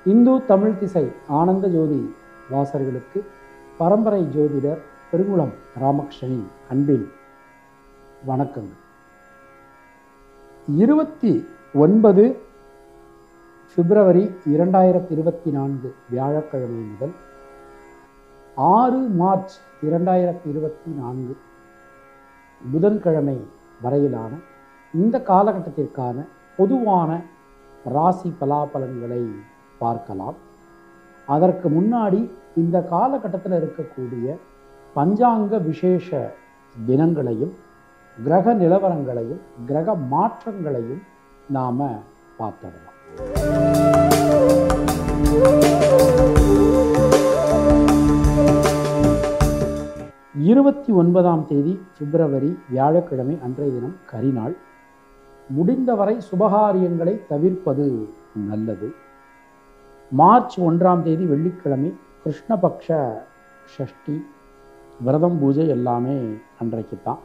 இந்து தமிழ் திசை ஆனந்த ஜோதி வாசர்களுக்கு பரம்பரை ஜோதிடர் பெருங்குளம் ராமகிருஷ்ணனின் அன்பில் வணக்கங்கள் இருபத்தி ஒன்பது பிப்ரவரி இரண்டாயிரத்தி இருபத்தி நான்கு வியாழக்கிழமை முதல் ஆறு மார்ச் இரண்டாயிரத்தி இருபத்தி நான்கு புதன்கிழமை வரையிலான இந்த காலகட்டத்திற்கான பொதுவான ராசி பலாபலன்களை பார்க்கலாம் அதற்கு முன்னாடி இந்த காலகட்டத்தில் இருக்கக்கூடிய பஞ்சாங்க விசேஷ தினங்களையும் கிரக நிலவரங்களையும் கிரக மாற்றங்களையும் நாம் பார்த்துடலாம் இருபத்தி ஒன்பதாம் தேதி பிப்ரவரி வியாழக்கிழமை அன்றைய தினம் கரிநாள் முடிந்தவரை சுபகாரியங்களை தவிர்ப்பது நல்லது மார்ச் ஒன்றாம் தேதி வெள்ளிக்கிழமை கிருஷ்ணபக்ஷ ஷஷ்டி விரதம் பூஜை எல்லாமே அன்றைக்கு தான்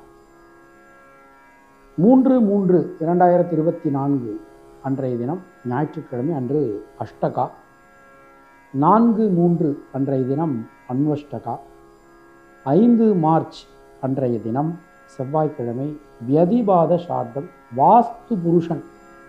மூன்று மூன்று இரண்டாயிரத்தி இருபத்தி நான்கு அன்றைய தினம் ஞாயிற்றுக்கிழமை அன்று அஷ்டகா நான்கு மூன்று அன்றைய தினம் அன்வஷ்டகா ஐந்து மார்ச் அன்றைய தினம் செவ்வாய்க்கிழமை வியதிபாத சார்த்தம் வாஸ்து புருஷன்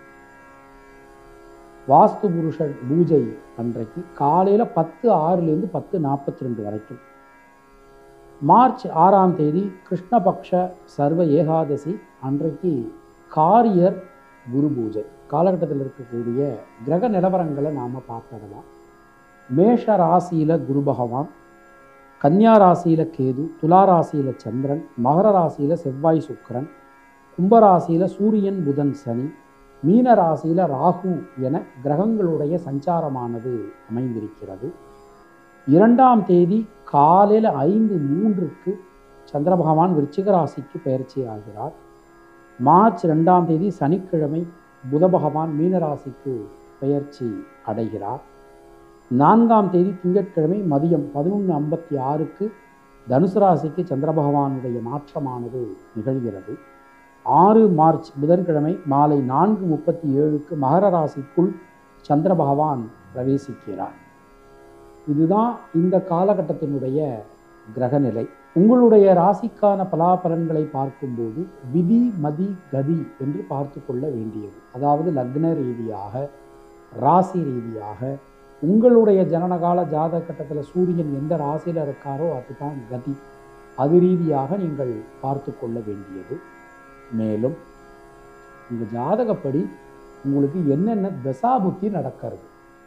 வாஸ்து புருஷன் பூஜை அன்றைக்கு காலையில் பத்து ஆறுலேருந்து பத்து நாற்பத்தி ரெண்டு வரைக்கும் மார்ச் ஆறாம் தேதி கிருஷ்ணபக்ஷ சர்வ ஏகாதசி அன்றைக்கு காரியர் குரு பூஜை காலகட்டத்தில் இருக்கக்கூடிய கிரக நிலவரங்களை நாம் பார்த்துடலாம் மேஷ ராசியில் குரு பகவான் கன்னியா ராசியில் கேது துலா ராசியில் சந்திரன் மகர ராசியில் செவ்வாய் சுக்கிரன் கும்பராசியில் சூரியன் புதன் சனி மீன ராசியில் ராகு என கிரகங்களுடைய சஞ்சாரமானது அமைந்திருக்கிறது இரண்டாம் தேதி காலையில் ஐந்து மூன்றுக்கு சந்திர பகவான் விருச்சிக ராசிக்கு பயிற்சி ஆகிறார் மார்ச் ரெண்டாம் தேதி சனிக்கிழமை புத பகவான் மீன ராசிக்கு பெயர்ச்சி அடைகிறார் நான்காம் தேதி திங்கட்கிழமை மதியம் பதினொன்று ஐம்பத்தி ஆறுக்கு தனுசு ராசிக்கு சந்திர பகவானுடைய மாற்றமானது நிகழ்கிறது ஆறு மார்ச் புதன்கிழமை மாலை நான்கு முப்பத்தி ஏழுக்கு மகர ராசிக்குள் சந்திர பகவான் பிரவேசிக்கிறார் இதுதான் இந்த காலகட்டத்தினுடைய கிரகநிலை உங்களுடைய ராசிக்கான பலாபலன்களை பார்க்கும்போது விதி மதி கதி என்று பார்த்து கொள்ள வேண்டியது அதாவது லக்ன ரீதியாக ராசி ரீதியாக உங்களுடைய ஜனனகால ஜாதக கட்டத்தில் சூரியன் எந்த ராசியில் இருக்காரோ அதுதான் கதி அது ரீதியாக நீங்கள் பார்த்து கொள்ள வேண்டியது மேலும் உங்கள் ஜாதகப்படி உங்களுக்கு என்னென்ன தசாபுத்தி நடக்கிறது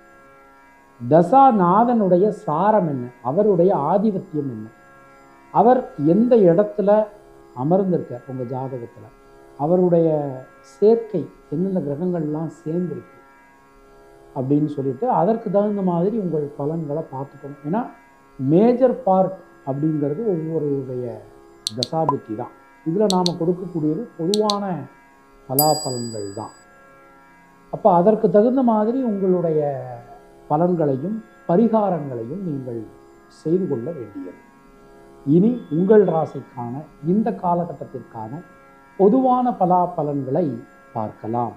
தசாநாதனுடைய சாரம் என்ன அவருடைய ஆதிபத்தியம் என்ன அவர் எந்த இடத்துல அமர்ந்திருக்கார் உங்கள் ஜாதகத்தில் அவருடைய சேர்க்கை எந்தெந்த கிரகங்கள்லாம் சேர்ந்துருக்கு அப்படின்னு சொல்லிட்டு அதற்கு தகுந்த மாதிரி உங்கள் பலன்களை பார்த்துக்கணும் ஏன்னா மேஜர் பார்ட் அப்படிங்கிறது ஒவ்வொருடைய தசாபுத்தி தான் இதில் நாம் கொடுக்கக்கூடியது பொதுவான பலாபலன்கள் தான் அப்போ அதற்கு தகுந்த மாதிரி உங்களுடைய பலன்களையும் பரிகாரங்களையும் நீங்கள் செய்து கொள்ள வேண்டியது இனி உங்கள் ராசிக்கான இந்த காலகட்டத்திற்கான பொதுவான பலாபலன்களை பார்க்கலாம்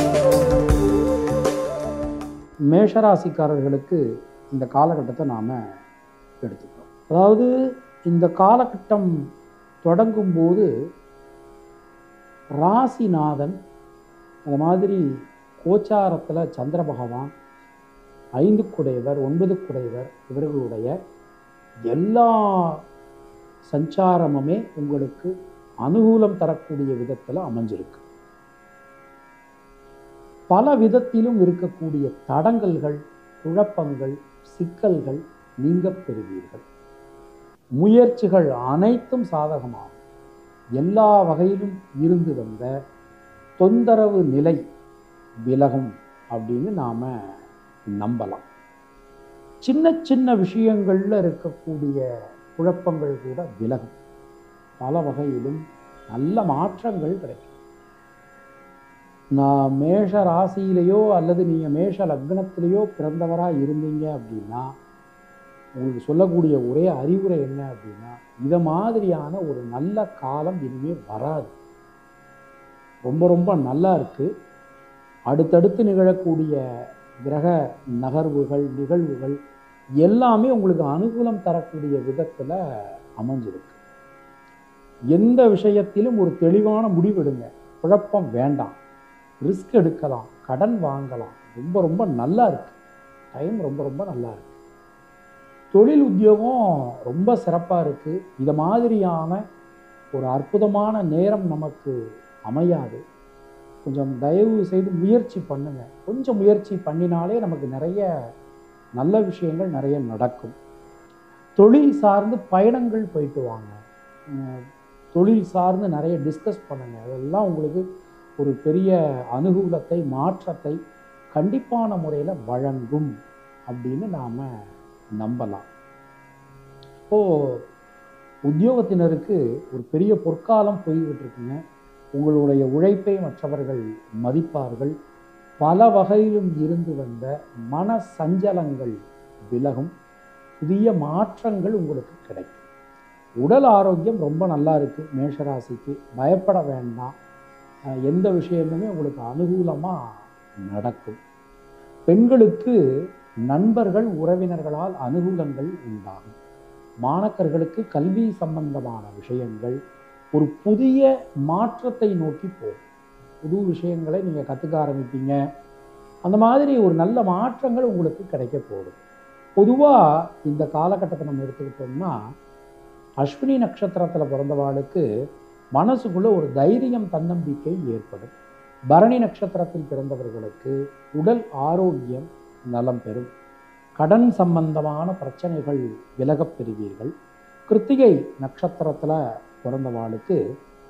மேஷராசிக்காரர்களுக்கு இந்த காலகட்டத்தை நாம் எடுத்துக்கிறோம் அதாவது இந்த காலகட்டம் தொடங்கும்போது ராசிநாதன் அது மாதிரி கோச்சாரத்தில் சந்திர பகவான் ஐந்து குடையவர் ஒன்பது குடையவர் இவர்களுடைய எல்லா சஞ்சாரமுமே உங்களுக்கு அனுகூலம் தரக்கூடிய விதத்தில் அமைஞ்சிருக்கு பல விதத்திலும் இருக்கக்கூடிய தடங்கல்கள் குழப்பங்கள் சிக்கல்கள் நீங்க பெறுவீர்கள் முயற்சிகள் அனைத்தும் சாதகமாகும் எல்லா வகையிலும் இருந்து வந்த தொந்தரவு நிலை விலகும் அப்படின்னு நாம் நம்பலாம் சின்ன சின்ன விஷயங்களில் இருக்கக்கூடிய குழப்பங்கள் கூட விலகும் பல வகையிலும் நல்ல மாற்றங்கள் கிடைக்கும் நான் மேஷ ராசியிலேயோ அல்லது நீங்கள் மேஷ லக்னத்திலேயோ பிறந்தவராக இருந்தீங்க அப்படின்னா உங்களுக்கு சொல்லக்கூடிய ஒரே அறிவுரை என்ன அப்படின்னா இதை மாதிரியான ஒரு நல்ல காலம் இனிமேல் வராது ரொம்ப ரொம்ப நல்லா இருக்குது அடுத்தடுத்து நிகழக்கூடிய கிரக நகர்வுகள் நிகழ்வுகள் எல்லாமே உங்களுக்கு அனுகூலம் தரக்கூடிய விதத்தில் அமைஞ்சிருக்கு எந்த விஷயத்திலும் ஒரு தெளிவான முடிவெடுங்க குழப்பம் வேண்டாம் ரிஸ்க் எடுக்கலாம் கடன் வாங்கலாம் ரொம்ப ரொம்ப நல்லா இருக்கு டைம் ரொம்ப ரொம்ப நல்லா இருக்கு தொழில் உத்தியோகம் ரொம்ப சிறப்பாக இருக்கு இது மாதிரியான ஒரு அற்புதமான நேரம் நமக்கு அமையாது கொஞ்சம் தயவு செய்து முயற்சி பண்ணுங்க கொஞ்சம் முயற்சி பண்ணினாலே நமக்கு நிறைய நல்ல விஷயங்கள் நிறைய நடக்கும் தொழில் சார்ந்து பயணங்கள் போயிட்டு வாங்க உம், தொழில் சார்ந்து நிறைய டிஸ்கஸ் பண்ணுங்க அதெல்லாம் உங்களுக்கு ஒரு பெரிய அனுகூலத்தை மாற்றத்தை கண்டிப்பான முறையில் வழங்கும் அப்படின்னு நாம் நம்பலாம் இப்போது உத்தியோகத்தினருக்கு ஒரு பெரிய பொற்காலம் போய்கிட்டு இருக்குங்க உங்களுடைய உழைப்பை மற்றவர்கள் மதிப்பார்கள் பல வகையிலும் இருந்து வந்த மன சஞ்சலங்கள் விலகும் புதிய மாற்றங்கள் உங்களுக்கு கிடைக்கும் உடல் ஆரோக்கியம் ரொம்ப நல்லா இருக்கு மேஷராசிக்கு பயப்பட வேண்டாம் அஹ் எந்த விஷயமுமே உங்களுக்கு அனுகூலமாக நடக்கும் பெண்களுக்கு நண்பர்கள் உறவினர்களால் அனுகூலங்கள் உண்டாகும் மாணக்கர்களுக்கு கல்வி சம்பந்தமான விஷயங்கள் ஒரு புதிய மாற்றத்தை நோக்கி போகும் புது விஷயங்களை நீங்கள் கற்றுக்க ஆரம்பிப்பீங்க அந்த மாதிரி ஒரு நல்ல மாற்றங்கள் உங்களுக்கு கிடைக்க போகுது பொதுவாக இந்த காலகட்டத்தை நம்ம எடுத்துக்கிட்டோம்னா அஸ்வினி நட்சத்திரத்தில் பிறந்தவாளுக்கு மனசுக்குள்ள ஒரு தைரியம் தன்னம்பிக்கை ஏற்படும் பரணி நட்சத்திரத்தில் பிறந்தவர்களுக்கு உடல் ஆரோக்கியம் நலம் பெறும் கடன் சம்பந்தமான பிரச்சனைகள் விலகப் பெறுவீர்கள் கிருத்திகை நட்சத்திரத்தில் பிறந்தவாளுக்கு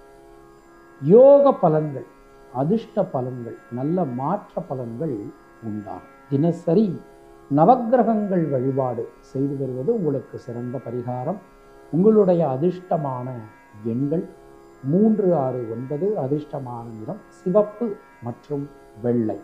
யோக பலன்கள் அதிர்ஷ்ட பலன்கள் நல்ல மாற்ற பலன்கள் உண்டாகும் தினசரி நவக்கிரகங்கள் வழிபாடு செய்து வருவது உங்களுக்கு சிறந்த பரிகாரம் உங்களுடைய அதிர்ஷ்டமான எண்கள் மூன்று ஆறு ஒன்பது அதிர்ஷ்டமான நிறம் சிவப்பு மற்றும் வெள்ளை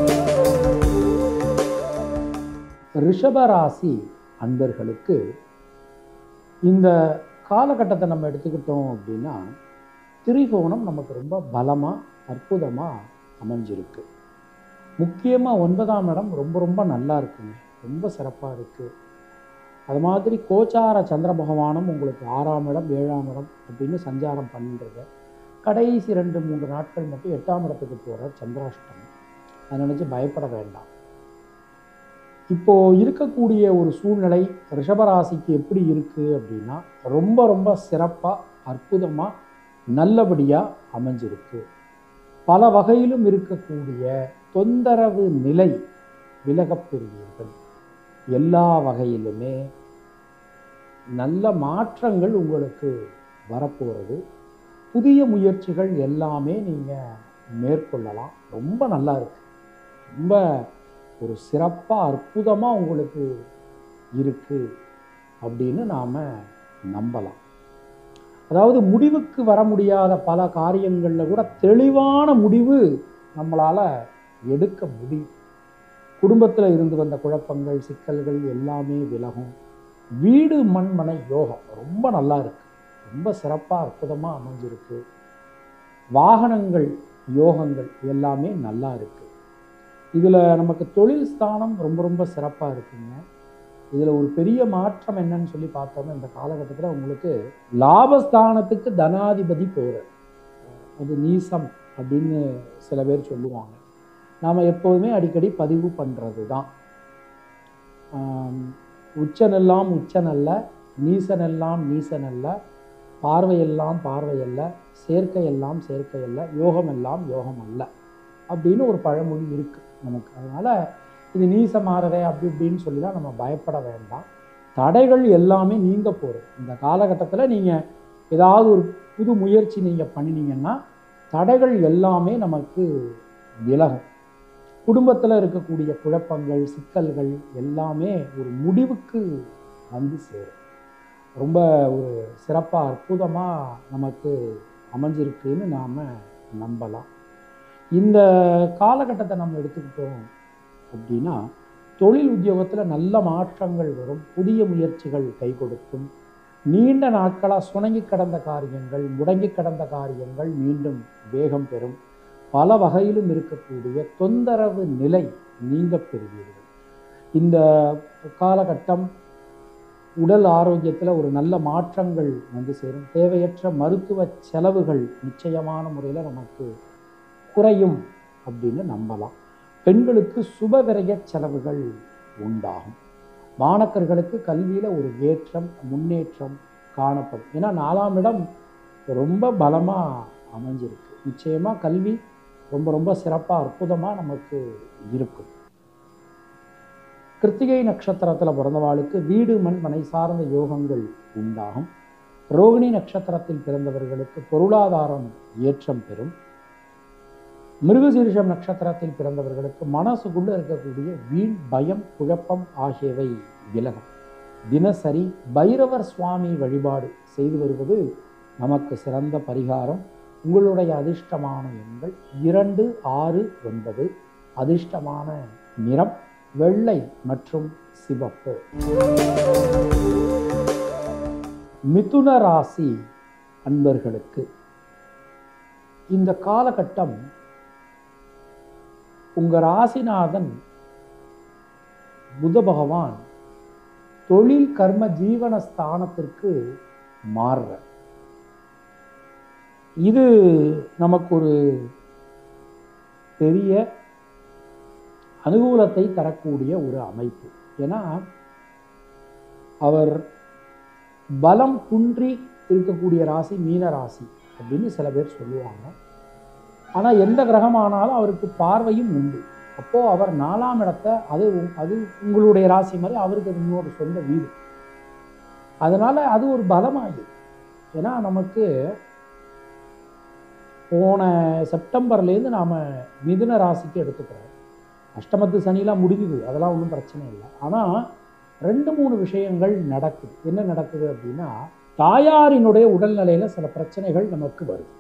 ரிஷபராசி அன்பர்களுக்கு இந்த காலகட்டத்தை நம்ம எடுத்துக்கிட்டோம் அப்படின்னா திரிகோணம் நமக்கு ரொம்ப பலமாக அற்புதமாக அமைஞ்சிருக்கு முக்கியமாக ஒன்பதாம் இடம் ரொம்ப ரொம்ப நல்லா இருக்குங்க ரொம்ப சிறப்பாக இருக்குது அது மாதிரி கோச்சார சந்திர பகவானும் உங்களுக்கு ஆறாம் இடம் ஏழாம் இடம் அப்படின்னு சஞ்சாரம் பண்ணிட்டு கடைசி ரெண்டு மூன்று நாட்கள் மட்டும் எட்டாம் இடத்துக்கு போகிற சந்திராஷ்டமம் அதை நினச்சி பயப்பட வேண்டாம் இப்போ இருக்கக்கூடிய ஒரு சூழ்நிலை ரிஷபராசிக்கு எப்படி இருக்குது அப்படின்னா ரொம்ப ரொம்ப சிறப்பாக அற்புதமாக நல்லபடியாக அமைஞ்சிருக்கு பல வகையிலும் இருக்கக்கூடிய தொந்தரவு நிலை விலகப் பெறுவீர்கள் எல்லா வகையிலுமே நல்ல மாற்றங்கள் உங்களுக்கு வரப்போகிறது புதிய முயற்சிகள் எல்லாமே நீங்கள் மேற்கொள்ளலாம் ரொம்ப நல்லா இருக்கு ரொம்ப ஒரு சிறப்பாக அற்புதமாக உங்களுக்கு இருக்கு அப்படின்னு நாம் நம்பலாம் அதாவது முடிவுக்கு வர முடியாத பல காரியங்களில் கூட தெளிவான முடிவு நம்மளால் எடுக்க முடியும் குடும்பத்தில் இருந்து வந்த குழப்பங்கள் சிக்கல்கள் எல்லாமே விலகும் வீடு மண்மனை யோகம் ரொம்ப நல்லா இருக்கு ரொம்ப சிறப்பாக அற்புதமாக அமைஞ்சிருக்கு வாகனங்கள் யோகங்கள் எல்லாமே நல்லா இருக்கு இதில் நமக்கு தொழில் ஸ்தானம் ரொம்ப ரொம்ப சிறப்பாக இருக்குங்க இதில் ஒரு பெரிய மாற்றம் என்னன்னு சொல்லி பார்த்தோம்னா இந்த காலகட்டத்தில் உங்களுக்கு லாபஸ்தானத்துக்கு தனாதிபதி போகிறார் அது நீசம் அப்படின்னு சில பேர் சொல்லுவாங்க நாம் எப்போதுமே அடிக்கடி பதிவு பண்ணுறது தான் உச்சனெல்லாம் உச்சனல்ல நீசனெல்லாம் நீசனல்ல பார்வையெல்லாம் பார்வையல்ல சேர்க்கையெல்லாம் சேர்க்கையல்ல யோகமெல்லாம் யோகம் அல்ல அப்படின்னு ஒரு பழமொழி இருக்குது நமக்கு அதனால் இது நீசமாறதே அப்படி இப்படின்னு சொல்லிலாம் நம்ம பயப்பட வேண்டாம் தடைகள் எல்லாமே நீங்க போகிறது இந்த காலகட்டத்தில் நீங்கள் ஏதாவது ஒரு புது முயற்சி நீங்கள் பண்ணினீங்கன்னா தடைகள் எல்லாமே நமக்கு விலகும் குடும்பத்தில் இருக்கக்கூடிய குழப்பங்கள் சிக்கல்கள் எல்லாமே ஒரு முடிவுக்கு வந்து சேரும் ரொம்ப ஒரு சிறப்பாக அற்புதமாக நமக்கு அமைஞ்சிருக்குன்னு நாம் நம்பலாம் இந்த காலகட்டத்தை நம்ம எடுத்துக்கிட்டோம் அப்படின்னா தொழில் உத்தியோகத்தில் நல்ல மாற்றங்கள் வரும் புதிய முயற்சிகள் கை கொடுக்கும் நீண்ட நாட்களாக சுணங்கி கடந்த காரியங்கள் முடங்கி கடந்த காரியங்கள் மீண்டும் வேகம் பெறும் பல வகையிலும் இருக்கக்கூடிய தொந்தரவு நிலை நீங்க பெறுவீர்கள் இந்த காலகட்டம் உடல் ஆரோக்கியத்தில் ஒரு நல்ல மாற்றங்கள் வந்து சேரும் தேவையற்ற மருத்துவ செலவுகள் நிச்சயமான முறையில் நமக்கு குறையும் அப்படின்னு நம்பலாம் பெண்களுக்கு சுப விரய செலவுகள் உண்டாகும் மாணக்கர்களுக்கு கல்வியில் ஒரு ஏற்றம் முன்னேற்றம் காணப்படும் ஏன்னா நாலாம் இடம் ரொம்ப பலமாக அமைஞ்சிருக்கு நிச்சயமாக கல்வி ரொம்ப ரொம்ப சிறப்பாக அற்புதமாக நமக்கு இருக்கும் கிருத்திகை நட்சத்திரத்தில் பிறந்தவாளுக்கு வீடு மண் மனை சார்ந்த யோகங்கள் உண்டாகும் ரோகிணி நட்சத்திரத்தில் பிறந்தவர்களுக்கு பொருளாதாரம் ஏற்றம் பெறும் மிருகசீரிஷம் நட்சத்திரத்தில் பிறந்தவர்களுக்கு மனசுக்குள்ள இருக்கக்கூடிய வீண் பயம் குழப்பம் ஆகியவை விலகும் தினசரி பைரவர் சுவாமி வழிபாடு செய்து வருவது நமக்கு சிறந்த பரிகாரம் உங்களுடைய அதிர்ஷ்டமான எண்கள் இரண்டு ஆறு ஒன்பது அதிர்ஷ்டமான நிறம் வெள்ளை மற்றும் சிவப்பு மிதுன ராசி அன்பர்களுக்கு இந்த காலகட்டம் உங்க ராசிநாதன் புத பகவான் தொழில் கர்ம ஜீவன ஸ்தானத்திற்கு மாறுற இது நமக்கு ஒரு பெரிய அனுகூலத்தை தரக்கூடிய ஒரு அமைப்பு ஏன்னா அவர் பலம் குன்றி இருக்கக்கூடிய ராசி மீன ராசி அப்படின்னு சில பேர் சொல்லுவாங்க ஆனால் எந்த கிரகமானாலும் அவருக்கு பார்வையும் உண்டு அப்போ அவர் நாலாம் இடத்த அது உ- அது உங்களுடைய ராசி மாதிரி அவருக்கு அது இன்னொரு சொந்த வீடு அதனால அது ஒரு பலமாகி ஏன்னா நமக்கு போன செப்டம்பர்லேருந்து நாம் மிதுன ராசிக்கு எடுத்துக்கிறோம் அஷ்டமத்து சனிலாம் முடிஞ்சுது அதெல்லாம் ஒன்றும் பிரச்சனை இல்லை ஆனால் ரெண்டு மூணு விஷயங்கள் நடக்குது என்ன நடக்குது அப்படின்னா தாயாரினுடைய உடல்நிலையில் சில பிரச்சனைகள் நமக்கு வருது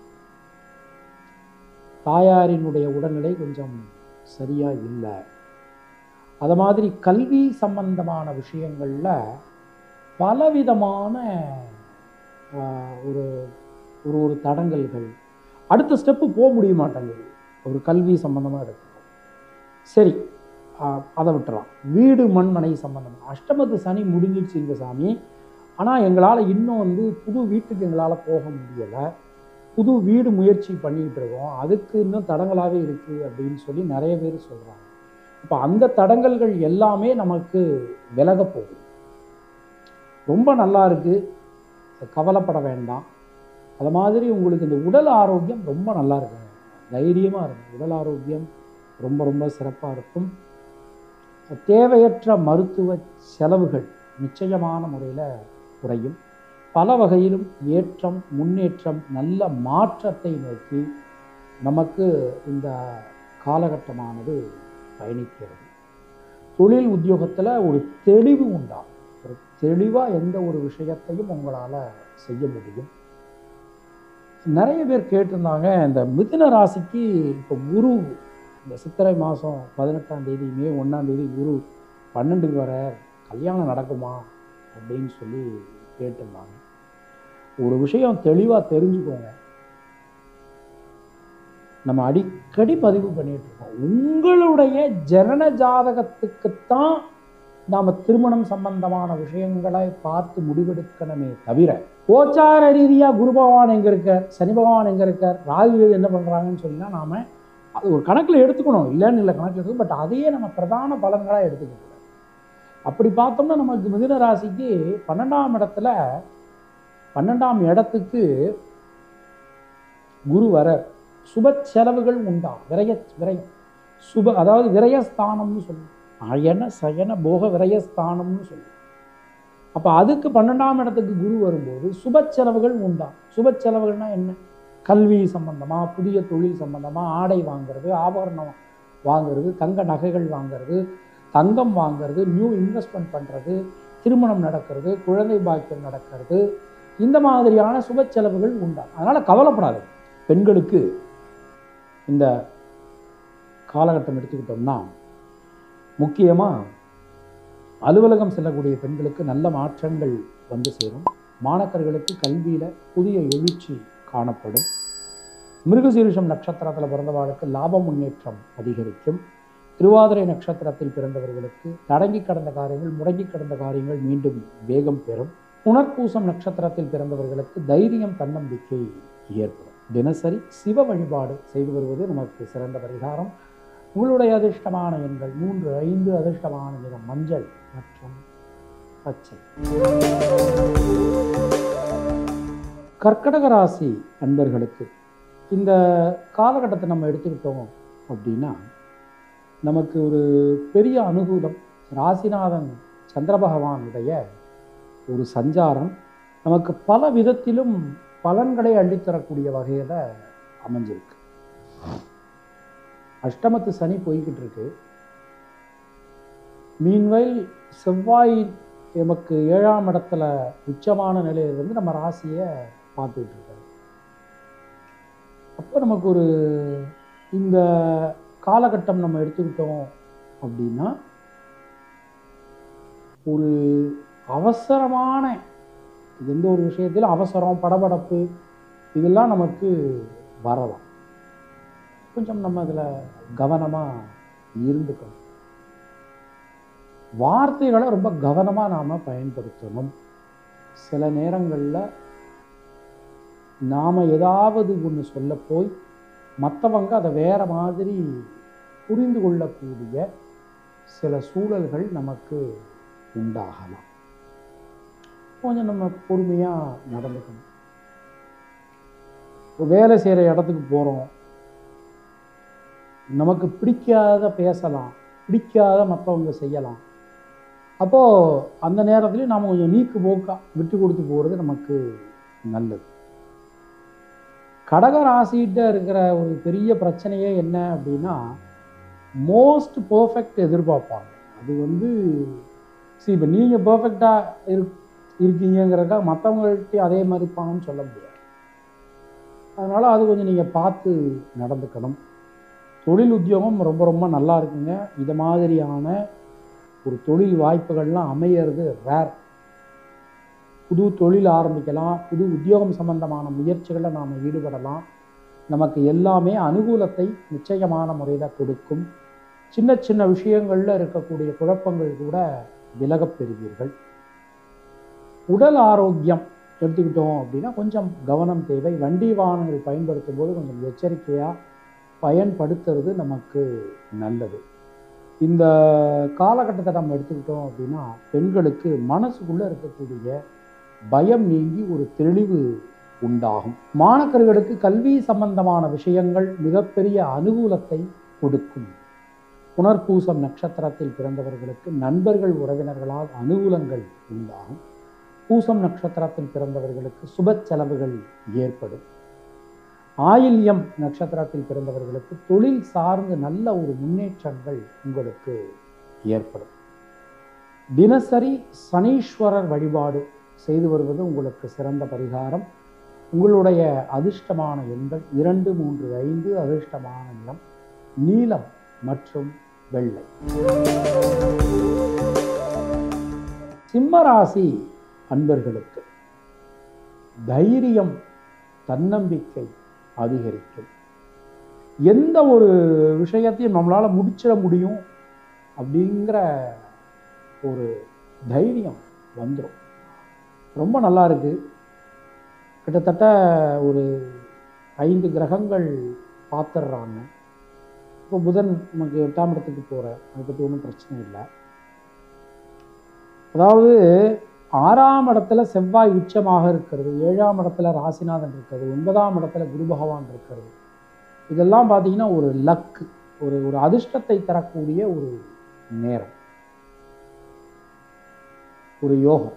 தாயாரினுடைய உடல்நிலை கொஞ்சம் சரியா இல்லை அது மாதிரி கல்வி சம்பந்தமான விஷயங்களில் பலவிதமான ஆஹ், ஒரு ஒரு ஒரு தடங்கல்கள் அடுத்த ஸ்டெப்பு போக முடிய மாட்டேங்குது ஒரு கல்வி சம்பந்தமாக எடுத்துக்கோ சரி ஆஹ், அதை விட்டுறலாம் வீடு மண்மனை சம்பந்தமாக அஷ்டமத்து சனி முடிஞ்சிடுச்சுங்க சாமி ஆனால் எங்களால் இன்னும் வந்து புது வீட்டுக்கு எங்களால் போக முடியலை புது வீடு முயற்சி பண்ணிக்கிட்டு இருக்கோம் அதுக்கு இன்னும் தடங்களாகவே இருக்குது அப்படின்னு சொல்லி நிறைய பேர் சொல்கிறாங்க இப்போ அந்த தடங்கல்கள் எல்லாமே நமக்கு விலக போகுது ரொம்ப நல்லா இருக்குது கவலைப்பட வேண்டாம் அது மாதிரி உங்களுக்கு இந்த உடல் ஆரோக்கியம் ரொம்ப நல்லா இருக்குங்க தைரியமாக இருக்கும் உடல் ஆரோக்கியம் ரொம்ப ரொம்ப சிறப்பாக இருக்கும் தேவையற்ற மருத்துவ செலவுகள் நிச்சயமான முறையில் குறையும் பல வகையிலும் ஏற்றம் முன்னேற்றம் நல்ல மாற்றத்தை நோக்கி நமக்கு இந்த காலகட்டமானது பயணிக்கிறது தொழில் உத்தியோகத்தில் ஒரு தெளிவு உண்டாகும் ஒரு தெளிவாக எந்த ஒரு விஷயத்தையும் உங்களால் செய்ய முடியும் நிறைய பேர் கேட்டிருந்தாங்க இந்த மிதுன ராசிக்கு இப்போ குரு இந்த சித்திரை மாதம் பதினெட்டாம் தேதி மே ஒன்றாம் தேதி குரு பன்னெண்டுக்கு வர கல்யாணம் நடக்குமா அப்படின்னு சொல்லி கேட்டிருந்தாங்க ஒரு விஷயம் தெளிவாக தெரிஞ்சுக்கோங்க நம்ம அடிக்கடி பதிவு பண்ணிட்டு இருக்கோம் உங்களுடைய ஜனன ஜாதகத்துக்குத்தான் நாம் திருமணம் சம்பந்தமான விஷயங்களை பார்த்து முடிவெடுக்கணுமே தவிர கோச்சார ரீதியாக குரு பகவான் எங்கே இருக்கார் சனி பகவான் எங்கே இருக்கார் ராகு கேது என்ன பண்ணுறாங்கன்னு சொல்லினா நாம் அது ஒரு கணக்கில் எடுத்துக்கணும் இல்லைன்னு இல்லை கணக்கில் எடுத்துக்கணும் பட் அதையே நம்ம பிரதான பலன்களாக எடுத்துக்க கூடாது அப்படி பார்த்தோம்னா நமக்கு மிதுன ராசிக்கு பன்னெண்டாம் இடத்துல பன்னெண்டாம் இடத்துக்கு குரு வர சுப செலவுகள் உண்டாம் விரய விரயம் சுப அதாவது விரயஸ்தானம்னு சொல்லுவோம் அயன சயன போக விரயஸ்தானம்னு சொல்லுவோம் அப்போ அதுக்கு பன்னெண்டாம் இடத்துக்கு குரு வரும்போது சுப செலவுகள் உண்டாம் சுப செலவுகள்னா என்ன கல்வி சம்பந்தமா புதிய தொழில் சம்பந்தமா ஆடை வாங்குறது ஆபரணம் வாங்குறது தங்க நகைகள் வாங்குறது தங்கம் வாங்குறது நியூ இன்வெஸ்ட்மெண்ட் பண்ணுறது திருமணம் நடக்கிறது குழந்தை பாக்கியம் நடக்கிறது இந்த மாதிரியான சுப செலவுகள் உண்டாம் அதனால் கவலைப்படாது பெண்களுக்கு இந்த காலகட்டம் எடுத்துக்கிட்டோம்னா முக்கியமாக அலுவலகம் செல்லக்கூடிய பெண்களுக்கு நல்ல மாற்றங்கள் வந்து சேரும் மாணக்கர்களுக்கு கல்வியில் புதிய எழுச்சி காணப்படும் மிருகசீரிஷம் நட்சத்திரத்தில் பிறந்தவாளுக்கு லாப முன்னேற்றம் அதிகரிக்கும் திருவாதிரை நட்சத்திரத்தில் பிறந்தவர்களுக்கு தடங்கி கடந்த காரியங்கள் முடங்கி கடந்த காரியங்கள் மீண்டும் வேகம் பெறும் புனர்பூசம் நட்சத்திரத்தில் பிறந்தவர்களுக்கு தைரியம் தன்னம்பிக்கை ஏற்படும் தினசரி சிவ வழிபாடு செய்து வருவது நமக்கு சிறந்த பரிகாரம் உங்களுடைய அதிர்ஷ்டமான எண்கள் மூன்று ஐந்து அதிர்ஷ்டமான நிறம் மஞ்சள் மற்றும் பச்சை கர்க்கடக ராசி அன்பர்களுக்கு இந்த காலகட்டத்தை நம்ம எடுத்துக்கிட்டோம் அப்படின்னா நமக்கு ஒரு பெரிய அனுகூலம் ராசிநாதன் சந்திர பகவானுடைய ஒரு சஞ்சாரம் நமக்கு பல விதத்திலும் பலன்களை அள்ளித்தரக்கூடிய வகையில் அமைஞ்சிருக்கு அஷ்டமத்து சனி போய்கிட்டு இருக்கு மீன்வைல் செவ்வாய் நமக்கு ஏழாம் இடத்துல உச்சமான நிலையிலிருந்து நம்ம ராசியை பார்த்துக்கிட்டு இருக்காரு அப்போ நமக்கு ஒரு இந்த காலகட்டம் நம்ம எடுத்துக்கிட்டோம் அப்படின்னா ஒரு அவசரமான எந்த ஒரு விஷயத்திலும் அவசரம் படபடப்பு இதெல்லாம் நமக்கு வரலாம் கொஞ்சம் நம்ம அதில் கவனமாக இருந்துக்கணும் வார்த்தைகளை ரொம்ப கவனமாக நாம் பயன்படுத்தணும் சில நேரங்களில் நாம் ஏதாவது ஒன்று சொல்ல போய் மற்றவங்க அதை வேற மாதிரி புரிந்து கொள்ளக்கூடிய சில சூழல்கள் நமக்கு உண்டாகலாம் கொஞ்சம் நம்ம பொறுமையாக நடந்துக்கணும் ஒரு வேலை செய்கிற இடத்துக்கு போகிறோம் நமக்கு பிடிக்காத பேசலாம் பிடிக்காத மற்றவங்க செய்யலாம் அப்போது அந்த நேரத்துலையும் நாம் கொஞ்சம் நீக்கு போக்கா விட்டு கொடுத்து போகிறது நமக்கு நல்லது கடக ராசிகிட்ட இருக்கிற ஒரு பெரிய பிரச்சனையே என்ன அப்படின்னா மோஸ்ட் பர்ஃபெக்ட் எதிர்பார்ப்பாங்க அது வந்து சரி இப்போ நீங்கள் பர்ஃபெக்டாக இரு இருக்கீங்கிறதுக்காக மற்றவங்கள்ட்ட அதே மாதிரி இருப்பாங்கன்னு சொல்ல முடியாது அதனால் அது கொஞ்சம் நீங்கள் பார்த்து நடந்துக்கணும் தொழில் உத்தியோகம் ரொம்ப ரொம்ப நல்லா இருக்குங்க இது மாதிரியான ஒரு தொழில் வாய்ப்புகள்லாம் அமையிறது ரேர் புது தொழில் ஆரம்பிக்கலாம் புது உத்தியோகம் சம்பந்தமான முயற்சிகளில் நாம் ஈடுபடலாம் நமக்கு எல்லாமே அனுகூலத்தை நிச்சயமான முறையில் கொடுக்கும் சின்ன சின்ன விஷயங்களில் இருக்கக்கூடிய குழப்பங்கள் கூட விலகப் பெறுவீர்கள் உடல் ஆரோக்கியம் எடுத்துக்கிட்டோம் அப்படின்னா கொஞ்சம் கவனம் தேவை வண்டி வாகனங்கள் பயன்படுத்தும் போது கொஞ்சம் எச்சரிக்கையாக பயன்படுத்துறது நமக்கு நல்லது இந்த காலகட்டத்தை நம்ம எடுத்துக்கிட்டோம் அப்படின்னா பெண்களுக்கு மனசுக்குள்ளே இருக்கக்கூடிய பயம் நீங்கி ஒரு தெளிவு உண்டாகும் மாணக்கர்களுக்கு கல்வி சம்பந்தமான விஷயங்கள் மிகப்பெரிய அனுகூலத்தை கொடுக்கும் புனர்பூசம் நட்சத்திரத்தில் பிறந்தவர்களுக்கு நண்பர்கள் உறவினர்களால் அனுகூலங்கள் உண்டாகும் பூசம் நட்சத்திரத்தில் பிறந்தவர்களுக்கு சுப செலவுகள் ஏற்படும் ஆயில்யம் நட்சத்திரத்தில் பிறந்தவர்களுக்கு தொழில் சார்ந்து நல்ல ஒரு முன்னேற்றங்கள் உங்களுக்கு ஏற்படும் தினசரி சனீஸ்வரர் வழிபாடு செய்து வருவது உங்களுக்கு சிறந்த பரிகாரம் உங்களுடைய அதிர்ஷ்டமான எண்கள் இரண்டு மூன்று ஐந்து அதிர்ஷ்டமான நிறம் நீலம் மற்றும் வெள்ளை சிம்மராசி அன்பர்களுக்கு தைரியம் தன்னம்பிக்கை அதிகரிக்கும் எந்த ஒரு விஷயத்தையும் நம்மளால் முடிச்சிட முடியும் அப்படிங்கிற ஒரு தைரியம் வந்துடும் ரொம்ப நல்லா இருக்கு கிட்டத்தட்ட ஒரு ஐந்து கிரகங்கள் பார்த்துடுறாங்க இப்போ புதன் நமக்கு எட்டாம் இடத்துக்கு போகிறேன் அதை பற்றி ஒன்றும் பிரச்சனை இல்லை அதாவது ஆறாம் இடத்துல செவ்வாய் உச்சமாக இருக்கிறது ஏழாம் இடத்துல ராசிநாதன் இருக்கிறது ஒன்பதாம் இடத்துல குரு பகவான் இருக்கிறது இதெல்லாம் பார்த்தீங்கன்னா ஒரு லக்கு ஒரு ஒரு அதிர்ஷ்டத்தை தரக்கூடிய ஒரு நேரம் ஒரு யோகம்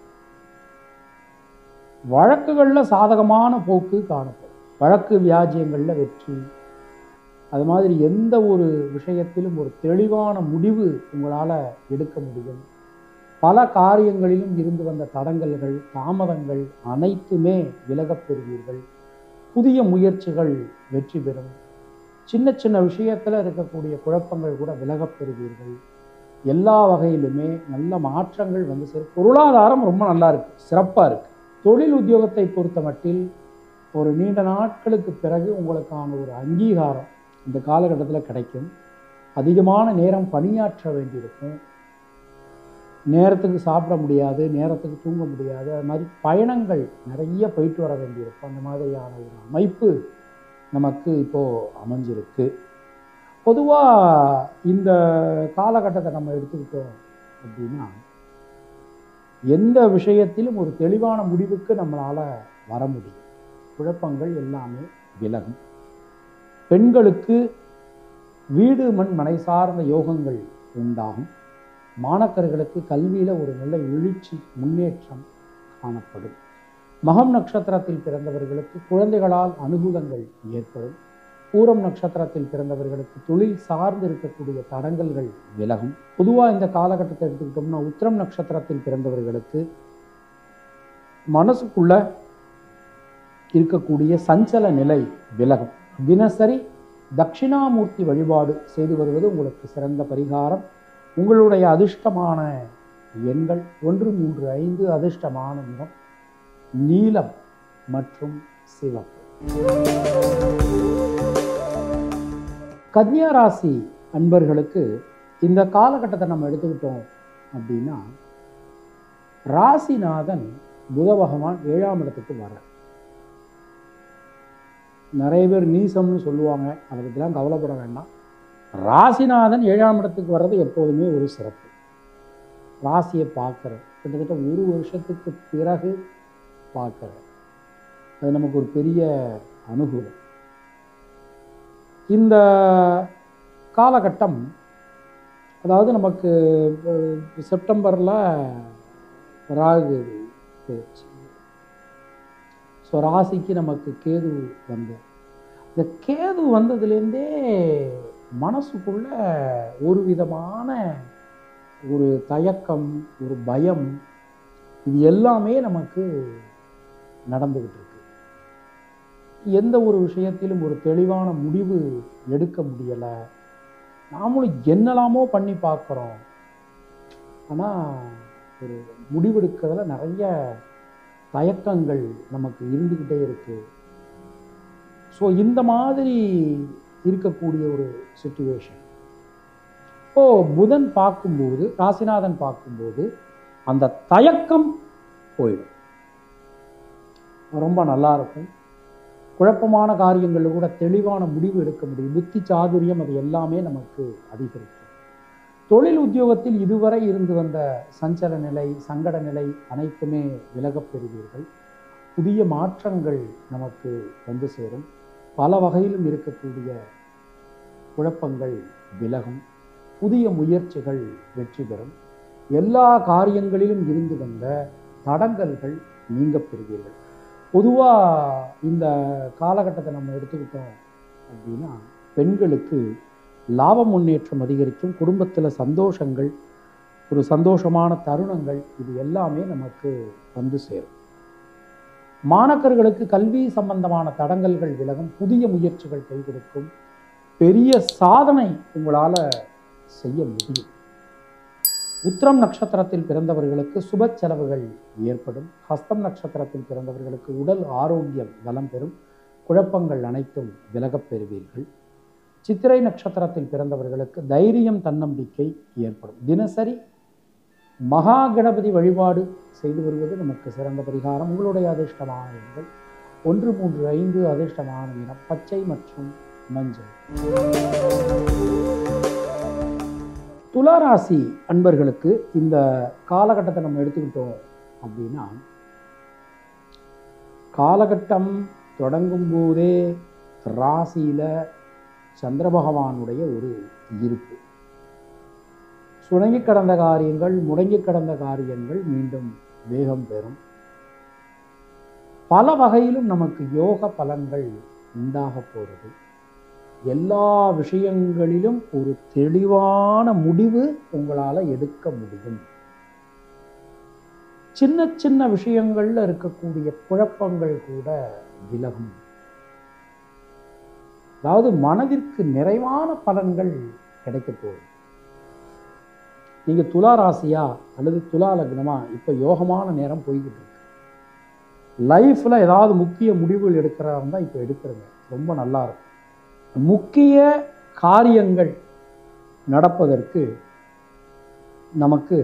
வழக்குகளில் சாதகமான போக்கு காணப்படும் வழக்கு வியாஜியங்களில் வெற்றி அது மாதிரி எந்த ஒரு விஷயத்திலும் ஒரு தெளிவான முடிவு உங்களால் எடுக்க முடியும் பல காரியங்களிலும் இருந்து வந்த தடங்கல்கள் தாமதங்கள் அனைத்துமே விலகப் பெறுவீர்கள் புதிய முயற்சிகள் வெற்றி பெறும் சின்ன சின்ன விஷயத்தில் இருக்கக்கூடிய குழப்பங்கள் கூட விலகப் பெறுவீர்கள் எல்லா வகையிலுமே நல்ல மாற்றங்கள் வந்து சேரும் பொருளாதாரம் ரொம்ப நல்லா இருக்கு சிறப்பாக இருக்கு தொழில் உத்தியோகத்தை பொறுத்த மட்டில் ஒரு நீண்ட நாட்களுக்கு பிறகு உங்களுக்கான ஒரு அங்கீகாரம் இந்த காலகட்டத்தில் கிடைக்கும் அதிகமான நேரம் பணியாற்ற வேண்டியிருக்கும் நேரத்துக்கு சாப்பிட முடியாது நேரத்துக்கு தூங்க முடியாது அது மாதிரி பயணங்கள் நிறைய போயிட்டு வர வேண்டியிருக்கும் அந்த மாதிரியான ஒரு அமைப்பு நமக்கு இப்போது அமைஞ்சிருக்கு பொதுவாக இந்த காலகட்டத்தை நம்ம எடுத்துக்கிட்டோம் அப்படின்னா எந்த விஷயத்திலும் ஒரு தெளிவான முடிவுக்கு நம்மளால் வர முடியும் குழப்பங்கள் எல்லாமே விலகும் பெண்களுக்கு வீடு மண் மனை சார்ந்த யோகங்கள் உண்டாகும் மாணக்கர்களுக்கு கல்வியில் ஒரு நல்ல எழுச்சி முன்னேற்றம் காணப்படும் மகம் நட்சத்திரத்தில் பிறந்தவர்களுக்கு குழந்தைகளால் அனுகூலங்கள் ஏற்படும் பூரம் நட்சத்திரத்தில் பிறந்தவர்களுக்கு தொழில் சார்ந்து இருக்கக்கூடிய தடங்கல்கள் விலகும் பொதுவாக இந்த காலகட்டத்தை எடுத்துக்கிட்டோம்னா உத்திரம் நட்சத்திரத்தில் பிறந்தவர்களுக்கு மனசுக்குள்ள இருக்கக்கூடிய சஞ்சல நிலை விலகும் தினசரி தட்சிணாமூர்த்தி வழிபாடு செய்து வருவது உங்களுக்கு சிறந்த பரிகாரம் உங்களுடைய அதிர்ஷ்டமான எண்கள் ஒன்று மூன்று ஐந்து அதிர்ஷ்டமான நிறம் நீலம் மற்றும் சிவப்பு கன்னியா ராசி அன்பர்களுக்கு இந்த காலகட்டத்தை நம்ம எடுத்துக்கிட்டோம் அப்படின்னா ராசிநாதன் புத பகவான் ஏழாம் இடத்துக்கு வர நிறைய பேர் நீசம்னு சொல்லுவாங்க அதை பற்றிலாம் கவலைப்பட வேண்டாம் ராசிநாதன் ஏழாம் இடத்துக்கு வர்றது எப்போதுமே ஒரு சிறப்பு ராசியை பார்க்குறது கிட்டத்தட்ட ஒரு வருஷத்துக்கு பிறகு பார்க்குறது அது நமக்கு ஒரு பெரிய அனுகூலம் இந்த காலகட்டம் அதாவது நமக்கு செப்டம்பரில் ராகு போயிடுச்சு ஸோ ராசிக்கு நமக்கு கேது வந்தது இந்த கேது வந்ததுலேருந்தே மனசுக்குள்ள ஒரு விதமான ஒரு தயக்கம் ஒரு பயம் இது எல்லாமே நமக்கு நடந்துக்கிட்டு இருக்கு எந்த ஒரு விஷயத்திலும் ஒரு தெளிவான முடிவு எடுக்க முடியலை நாமளும் என்னெல்லாமோ பண்ணி பார்க்குறோம் ஆனால் ஒரு முடிவெடுக்கிறதுல நிறைய தயக்கங்கள் நமக்கு இருந்துக்கிட்டே இருக்கு ஸோ இந்த மாதிரி இருக்கக்கூடிய ஒரு சுச்சுவேஷன் இப்போ புதன் பார்க்கும்போது ராசிநாதன் பார்க்கும்போது அந்த தயக்கம் போயிடும் ரொம்ப நல்லா இருக்கும் குழப்பமான காரியங்களில் கூட தெளிவான முடிவு எடுக்க முடியும் புத்தி சாதுரியம் அது எல்லாமே நமக்கு அதிகரிக்கும் தொழில் உத்தியோகத்தில் இதுவரை இருந்து வந்த சஞ்சல நிலை சங்கட நிலை அனைத்துமே விலகப் பெறுவீர்கள் புதிய மாற்றங்கள் நமக்கு வந்து சேரும் பல வகையிலும் இருக்கக்கூடிய குழப்பங்கள் விலகும் புதிய முயற்சிகள் வெற்றி பெறும் எல்லா காரியங்களிலும் இருந்து வந்த தடங்கல்கள் நீங்க பெறுவீர்கள் பொதுவாக இந்த காலகட்டத்தை நம்ம எடுத்துக்கிட்டோம் அப்படின்னா பெண்களுக்கு லாப முன்னேற்றம் அதிகரிக்கும் குடும்பத்தில் சந்தோஷங்கள் ஒரு சந்தோஷமான தருணங்கள் இது எல்லாமே நமக்கு வந்து சேரும் மாணக்கர்களுக்கு கல்வி சம்பந்தமான தடங்கல்கள் விலகும் புதிய முயற்சிகள் கை கொடுக்கும் பெரிய சாதனை உங்களால் செய்ய முடியும் உத்திரம் நட்சத்திரத்தில் பிறந்தவர்களுக்கு சுப செலவுகள் ஏற்படும் ஹஸ்தம் நட்சத்திரத்தில் பிறந்தவர்களுக்கு உடல் ஆரோக்கியம் நலம் பெறும் குழப்பங்கள் அனைத்தும் விலகப் பெறுவீர்கள் சித்திரை நட்சத்திரத்தில் பிறந்தவர்களுக்கு தைரியம் தன்னம்பிக்கை ஏற்படும் தினசரி மகா கணபதி வழிபாடு செய்து வருவது நமக்கு சிறந்த பரிகாரம் உங்களுடைய அதிர்ஷ்டமான எண்கள் ஒன்று மூன்று ஐந்து அதிர்ஷ்டமான நிறம் பச்சை மற்றும் மஞ்சள் துளாராசி அன்பர்களுக்கு இந்த காலகட்டத்தை நம்ம எடுத்துக்கிட்டோம் அப்படின்னா காலகட்டம் தொடங்கும் போதே ராசியில சந்திர பகவானுடைய ஒரு இருப்பு சுணங்கி கடந்த காரியங்கள் முடங்கி கடந்த காரியங்கள் மீண்டும் வேகம் பெறும் பல வகையிலும் நமக்கு யோக பலன்கள் உண்டாக போகிறது எல்லா விஷயங்களிலும் ஒரு தெளிவான முடிவு உங்களால் எடுக்க முடியும் சின்ன சின்ன விஷயங்கள்ல இருக்கக்கூடிய குழப்பங்கள் கூட விலகும் அதாவது மனதிற்கு நிறைவான பலன்கள் கிடைக்க போகுது நீங்க துலா ராசியா அல்லது துலா லக்னமா இப்ப யோகமான நேரம் போய்கிட்டு இருக்கு லைஃப்ல ஏதாவது முக்கிய முடிவுகள் எடுக்கிறதா இருந்தால் இப்போ எடுக்கிறங்க ரொம்ப நல்லா இருக்கும் முக்கிய காரியங்கள் நடப்பதற்கு நமக்கு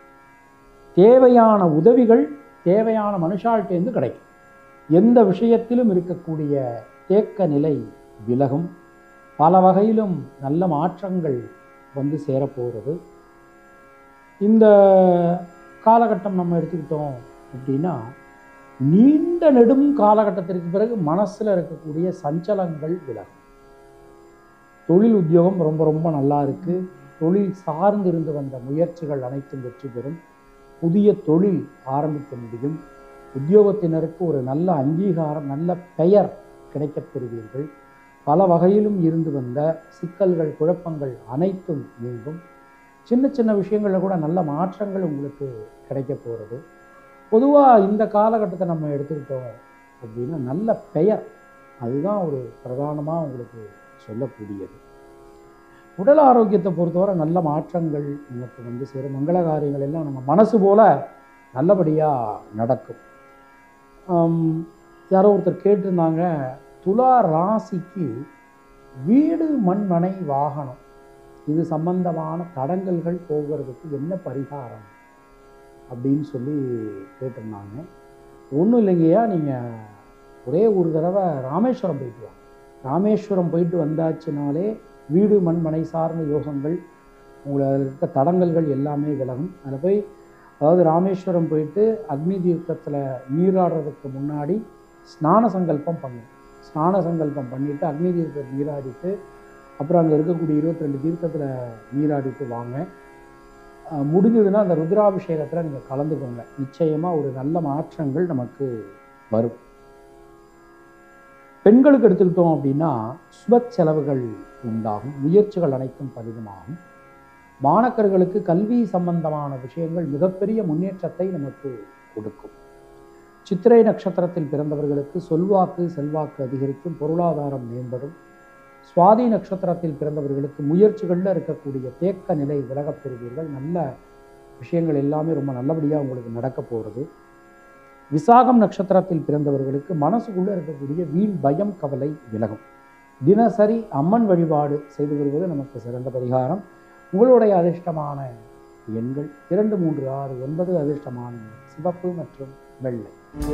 தேவையான உதவிகள் தேவையான மனுஷால்கிட்டேருந்து கிடைக்கும் எந்த விஷயத்திலும் இருக்கக்கூடிய தேக்க நிலை விலகும் பல வகையிலும் நல்ல மாற்றங்கள் வந்து சேரப்போகிறது இந்த காலகட்டம் நம்ம எடுத்துக்கிட்டோம் அப்படின்னா நீண்ட நெடும் காலகட்டத்திற்கு பிறகு மனசில் இருக்கக்கூடிய சஞ்சலங்கள் விலகும் தொழில் உத்தியோகம் ரொம்ப ரொம்ப நல்லா இருக்கு தொழில் சார்ந்து இருந்து வந்த முயற்சிகள் அனைத்தும் வெற்றி பெறும் புதிய தொழில் ஆரம்பிக்க முடியும் உத்தியோகத்தினருக்கு ஒரு நல்ல அங்கீகாரம் நல்ல பெயர் கிடைக்கப் பெறுவீர்கள் பல வகையிலும் இருந்து வந்த சிக்கல்கள் குழப்பங்கள் அனைத்தும் நீங்கும் சின்ன சின்ன விஷயங்களில் கூட நல்ல மாற்றங்கள் உங்களுக்கு கிடைக்க போகிறது பொதுவாக இந்த காலகட்டத்தை நம்ம எடுத்துக்கிட்டோம் அப்படின்னா நல்ல பெயர் அதுதான் ஒரு பிரதானமாக உங்களுக்கு சொல்லக்கூடியது உடல் ஆரோக்கியத்தை பொறுத்தவரை நல்ல மாற்றங்கள் நமக்கு வந்து சேரும் மங்கள காரியங்கள் எல்லாம் நம்ம மனசு போல நல்லபடியாக நடக்கும் ஆம், யாரோ ஒருத்தர் கேட்டிருந்தாங்க துலா ராசிக்கு வீடு மண் மனை வாகனம் இது சம்பந்தமான தடங்கல்கள் போகிறதுக்கு என்ன பரிகாரம் அப்படின்னு சொல்லி கேட்டிருந்தாங்க ஒன்றும் இல்லைங்கய்யா நீங்கள் ஒரே ஒரு தடவை ராமேஸ்வரம் போயிட்டு வாங்க ராமேஸ்வரம் போயிட்டு வந்தாச்சுனாலே வீடு மண் மனை சார்ந்த யோகங்கள் உங்களை அதில் இருக்க தடங்கல்கள் எல்லாமே விலகும் அதில் போய் அதாவது ராமேஸ்வரம் போயிட்டு அக்னி தீர்த்தத்தில் நீராடுறதுக்கு முன்னாடி ஸ்நான சங்கல்பம் பண்ணும் ஸ்நான சங்கல்பம் பண்ணிவிட்டு அக்னி தீர்த்தத்தை நீராடிட்டு அப்புறம் அங்கே இருக்கக்கூடிய இருபத்தி ரெண்டு தீர்த்தத்தில் நீராடிட்டு வாங்க அஹ் முடிஞ்சதுன்னா அந்த ருத்ராபிஷேகத்தில் நீங்கள் கலந்துக்கோங்க நிச்சயமாக ஒரு நல்ல மாற்றங்கள் நமக்கு வரும் பெண்களுக்கு எடுத்துக்கிட்டோம் அப்படின்னா சுப செலவுகள் உண்டாகும் முயற்சிகள் அனைத்தும் பலிதமாகும் மாணக்கர்களுக்கு கல்வி சம்பந்தமான விஷயங்கள் மிகப்பெரிய முன்னேற்றத்தை நமக்கு கொடுக்கும் சித்திரை நட்சத்திரத்தில் பிறந்தவர்களுக்கு சொல்வாக்கு செல்வாக்கு அதிகரிக்கும் பொருளாதாரம் மேம்படும் சுவாதி நட்சத்திரத்தில் பிறந்தவர்களுக்கு முயற்சிகளில் இருக்கக்கூடிய தேக்க நிலை விலகப் பெறுவீர்கள் நல்ல விஷயங்கள் எல்லாமே ரொம்ப நல்லபடியாக உங்களுக்கு நடக்க போகிறது விசாகம் நட்சத்திரத்தில் பிறந்தவர்களுக்கு மனசுக்குள்ளே இருக்கக்கூடிய வீண் பயம் கவலை விலகும் தினசரி அம்மன் வழிபாடு செய்து வருவது நமக்கு சிறந்த பரிகாரம் உங்களுடைய அதிர்ஷ்டமான எண்கள் இரண்டு மூன்று ஆறு ஒன்பது அதிர்ஷ்டமான எண் சிவப்பு மற்றும் வெள்ளை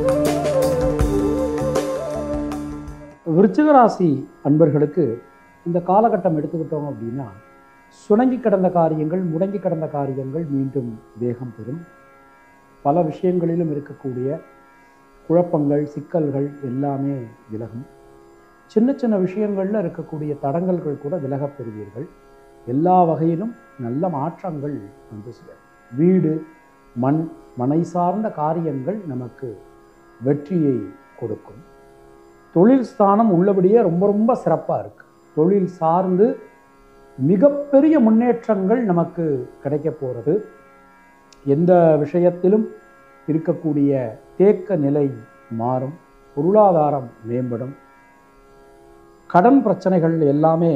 விருச்சிக ராசி அன்பர்களுக்கு இந்த காலகட்டம் எடுத்துக்கிட்டோம் அப்படின்னா சுணங்கி கிடந்த காரியங்கள் முடங்கி கிடந்த காரியங்கள் மீண்டும் வேகம் பெறும் பல விஷயங்களிலும் இருக்கக்கூடிய குழப்பங்கள் சிக்கல்கள் எல்லாமே விலகும் சின்ன சின்ன விஷயங்களில் இருக்கக்கூடிய தடங்கல்கள் கூட விலகப் பெறுவீர்கள் எல்லா வகையிலும் நல்ல மாற்றங்கள் வந்து சேரும் வீடு மண் மனை சார்ந்த காரியங்கள் நமக்கு வெற்றியை கொடுக்கும் தொழில் ஸ்தானம் உள்ளபடியே ரொம்ப ரொம்ப சிறப்பாக இருக்கு தொழில் சார்ந்து மிகப்பெரிய முன்னேற்றங்கள் நமக்கு கிடைக்க போகிறது எந்த விஷயத்திலும் இருக்கக்கூடிய தேக்க நிலை மாறும் பொருளாதாரம் மேம்படும் கடன் பிரச்சனைகள் எல்லாமே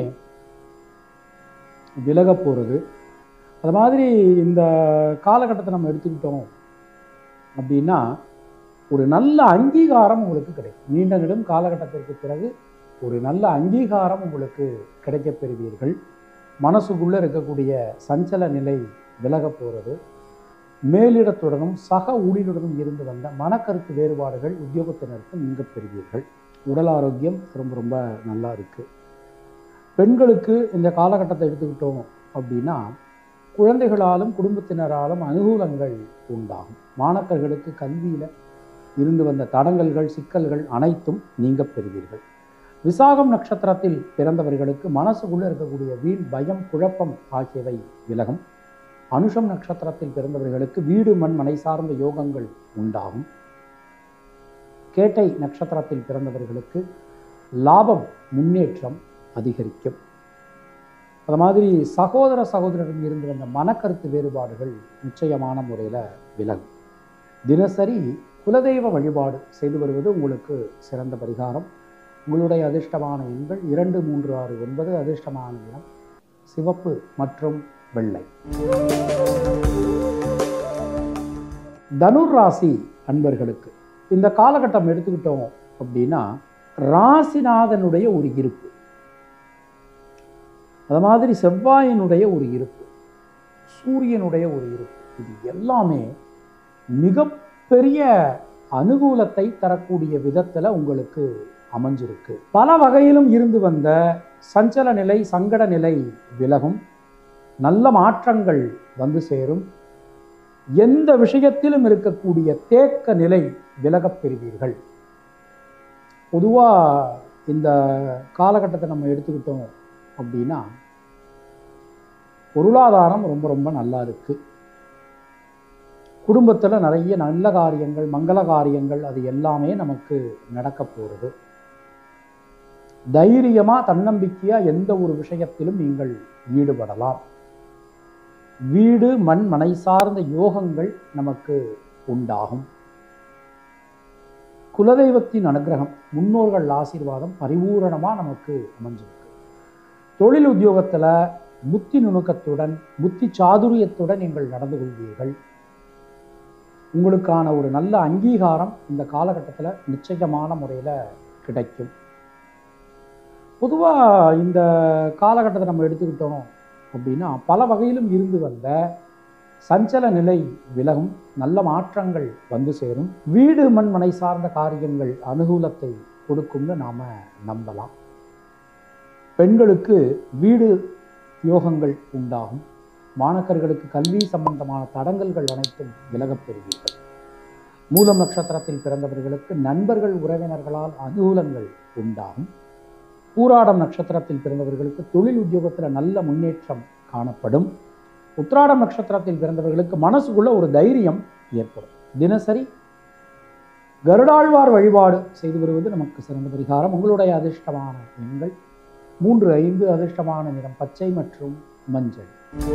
விலக போகிறது அது மாதிரி இந்த காலகட்டத்தை நம்ம எடுத்துக்கிட்டோம் அப்படின்னா ஒரு நல்ல அங்கீகாரம் உங்களுக்கு கிடைக்கும் நீண்ட நெடும் காலகட்டத்திற்கு பிறகு ஒரு நல்ல அங்கீகாரம் உங்களுக்கு கிடைக்கப் பெறுவீர்கள் மனசுக்குள்ளே இருக்கக்கூடிய சஞ்சல நிலை விலக போகிறது மேலிடத்துடனும் சக ஊழியருடனும் இருந்து வந்த மனக்கருத்து வேறுபாடுகள் உத்தியோகத்தினருக்கு நீங்க பெறுவீர்கள் உடல் ஆரோக்கியம் ரொம்ப ரொம்ப நல்லா இருக்குது பெண்களுக்கு இந்த காலகட்டத்தை எடுத்துக்கிட்டோம் அப்படின்னா குழந்தைகளாலும் குடும்பத்தினராலும் அனுகூலங்கள் உண்டாகும் மாணக்கர்களுக்கு கல்வியில் இருந்து வந்த தடங்கல்கள் சிக்கல்கள் அனைத்தும் நீங்க பெறுவீர்கள் விசாகம் நட்சத்திரத்தில் பிறந்தவர்களுக்கு மனசுக்குள்ளே இருக்கக்கூடிய வீண் பயம் குழப்பம் ஆகியவை விலகும் அனுஷம் நட்சத்திரத்தில் பிறந்தவர்களுக்கு வீடு மண் மனை சார்ந்த யோகங்கள் உண்டாகும் கேட்டை நட்சத்திரத்தில் பிறந்தவர்களுக்கு லாபம் முன்னேற்றம் அதிகரிக்கும் அது மாதிரி சகோதர சகோதரரிடம் இருந்து வந்த மனக்கருத்து வேறுபாடுகள் நிச்சயமான முறையில் விலகும் தினசரி குலதெய்வ வழிபாடு செய்து வருவது உங்களுக்கு சிறந்த பரிகாரம் உங்களுடைய அதிர்ஷ்டமான எண்கள் இரண்டு மூன்று ஆறு ஒன்பது அதிர்ஷ்டமான இடம் சிவப்பு மற்றும் வெள்ளை தனுர் ராசி அன்பர்களுக்கு இந்த காலகட்டம் எடுத்துக்கிட்டோம் அப்படின்னா ராசிநாதனுடைய ஒரு இருப்பு அது மாதிரி செவ்வாயினுடைய ஒரு இருப்பு சூரியனுடைய ஒரு இருப்பு இது எல்லாமே மிகப்பெரிய அனுகூலத்தை தரக்கூடிய விதத்தில் உங்களுக்கு அமைஞ்சிருக்கு பல வகையிலும் இருந்து வந்த சஞ்சல நிலை சங்கட நிலை விலகும் நல்ல மாற்றங்கள் வந்து சேரும் எந்த விஷயத்திலும் இருக்கக்கூடிய தேக்க நிலை விலகப் பெறுவீர்கள் பொதுவாக இந்த காலகட்டத்தை நம்ம எடுத்துக்கிட்டோம் அப்படின்னா பொருளாதாரம் ரொம்ப ரொம்ப நல்லா இருக்கு குடும்பத்தில் நிறைய நல்ல காரியங்கள் மங்கள காரியங்கள் அது எல்லாமே நமக்கு நடக்க போகிறது தைரியமாக தன்னம்பிக்கையாக எந்த ஒரு விஷயத்திலும் நீங்கள் ஈடுபடலாம் வீடு மண் மனை சார்ந்த யோகங்கள் நமக்கு உண்டாகும் குலதெய்வத்தின் அனுகிரகம் முன்னோர்கள் ஆசீர்வாதம் பரிபூரணமாக நமக்கு அமைஞ்சிருக்கு தொழில் உத்தியோகத்தில் புத்தி நுணுக்கத்துடன் புத்தி சாதுரியத்துடன் நீங்கள் நடந்து கொள்வீர்கள் உங்களுக்கான ஒரு நல்ல அங்கீகாரம் இந்த காலகட்டத்தில் நிச்சயமான முறையில் கிடைக்கும் பொதுவாக இந்த காலகட்டத்தை நம்ம எடுத்துக்கிட்டோம் அப்படின்னா பல வகையிலும் இருந்து வந்த சஞ்சல நிலை விலகும் நல்ல மாற்றங்கள் வந்து சேரும் வீடு மண் மனை சார்ந்த காரியங்கள் அனுகூலத்தை கொடுக்கும்னு நாம் நம்பலாம் பெண்களுக்கு வீடு யோகங்கள் உண்டாகும் மாணக்கர்களுக்கு கல்வி சம்பந்தமான தடங்கல்கள் அனைத்தும் விலகப் பெறுவீர்கள் மூலம் நட்சத்திரத்தில் பிறந்தவர்களுக்கு நண்பர்கள் உறவினர்களால் அனுகூலங்கள் உண்டாகும் பூராடம் நட்சத்திரத்தில் பிறந்தவர்களுக்கு தொழில் உத்தியோகத்தில் நல்ல முன்னேற்றம் காணப்படும் உத்ராடம் நட்சத்திரத்தில் பிறந்தவர்களுக்கு மனசுக்குள்ள ஒரு தைரியம் ஏற்படும் தினசரி கருடாழ்வார் வழிபாடு செய்து வருவது நமக்கு சிறந்த பரிகாரம் உங்களுடைய அதிர்ஷ்டமான எண்கள் மூன்று ஐந்து அதிர்ஷ்டமான நிறம் பச்சை மற்றும் மஞ்சள்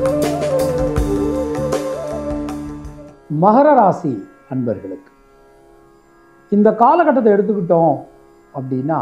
மகர ராசி அன்பர்களுக்கு இந்த காலகட்டத்தை எடுத்துக்கிட்டோம் அப்படின்னா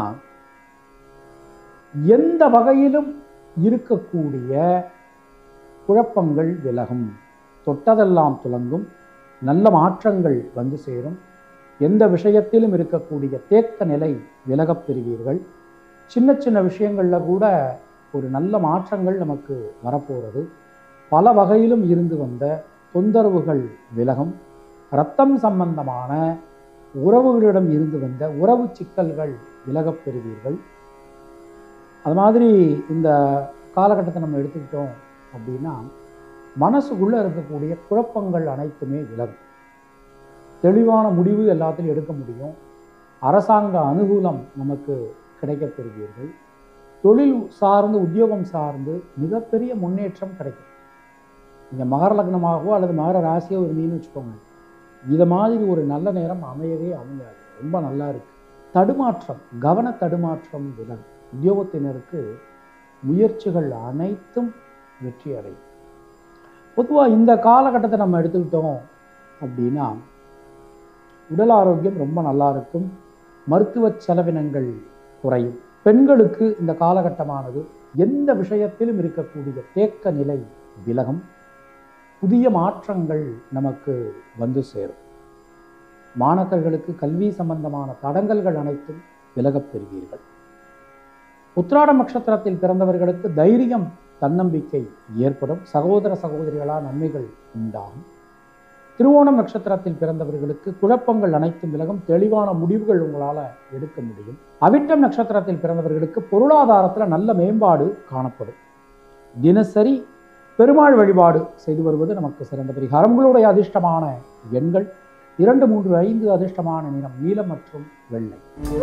எந்த வகையிலும் இருக்கக்கூடிய குழப்பங்கள் விலகும் தொட்டதெல்லாம் துலங்கும் நல்ல மாற்றங்கள் வந்து சேரும் எந்த விஷயத்திலும் இருக்கக்கூடிய தேக்க நிலை விலகப் பெறுவீர்கள் சின்ன சின்ன விஷயங்களில் கூட ஒரு நல்ல மாற்றங்கள் நமக்கு வரப்போகிறது பல வகையிலும் இருந்து வந்த தொந்தரவுகள் விலகும் இரத்தம் சம்பந்தமான உறவுகளிடம் இருந்து வந்த உறவு சிக்கல்கள் விலகப் பெறுவீர்கள் அது மாதிரி இந்த காலகட்டத்தை நம்ம எடுத்துக்கிட்டோம் அப்படின்னா மனசுக்குள்ளே இருக்கக்கூடிய குழப்பங்கள் அனைத்துமே விலகும் தெளிவான முடிவு எல்லாத்திலும் எடுக்க முடியும் அரசாங்க அனுகூலம் நமக்கு கிடைக்கப் பெறுவீர்கள் தொழில் சார்ந்து உத்தியோகம் சார்ந்து மிகப்பெரிய முன்னேற்றம் கிடைக்கும் நீங்கள் மகர லக்னமாகவோ அல்லது மகர ராசியோ இருந்தீங்கன்னு வச்சுக்கோங்க இதை மாதிரி ஒரு நல்ல நேரம் அமையவே அமையாது ரொம்ப நல்லா இருக்கு தடுமாற்றம் கவன தடுமாற்றம் விலகும் உத்தியோகத்தினருக்கு முயற்சிகள் அனைத்தும் வெற்றி அடையும் பொதுவாக இந்த காலகட்டத்தை நம்ம எடுத்துக்கிட்டோம் அப்படின்னா உடல் ஆரோக்கியம் ரொம்ப நல்லா இருக்கும் மருத்துவ செலவினங்கள் குறையும் பெண்களுக்கு இந்த காலகட்டமானது எந்த விஷயத்திலும் இருக்கக்கூடிய தேக்க நிலை விலகும் புதிய மாற்றங்கள் நமக்கு வந்து சேரும் மாணவர்களுக்கு கல்வி சம்பந்தமான தடங்கல்கள் அனைத்தும் விலகப் பெறுவீர்கள் உத்ராட நட்சத்திரத்தில் பிறந்தவர்களுக்கு தைரியம் தன்னம்பிக்கை ஏற்படும் சகோதர சகோதரிகளால் நன்மைகள் உண்டாகும் திருவோணம் நட்சத்திரத்தில் பிறந்தவர்களுக்கு குழப்பங்கள் அனைத்தும் விலகும் தெளிவான முடிவுகள் உங்களால் எடுக்க முடியும் அவிட்டம் நட்சத்திரத்தில் பிறந்தவர்களுக்கு பொருளாதாரத்தில் நல்ல மேம்பாடு காணப்படும் தினசரி பெருமாள் வழிபாடு செய்து வருவது நமக்கு சிறந்த பரிகாரம் உங்களுடைய அதிர்ஷ்டமான எண்கள் இரண்டு மூன்று ஐந்து அதிர்ஷ்டமான நிறம் நீலம் மற்றும் வெள்ளை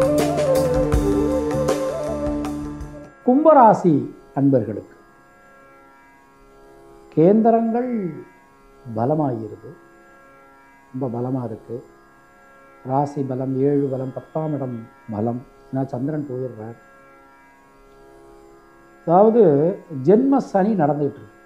கும்பராசி அன்பர்களுக்கு கேந்திரங்கள் பலமாகிறது ரொம்ப பலமாக இருக்குது ராசி பலம் ஏழு பலம் பத்தாம் இடம் பலம் ஏன்னா சந்திரன் போயிடுறார் அதாவது ஜென்ம சனி நடந்துகிட்டு இருக்கு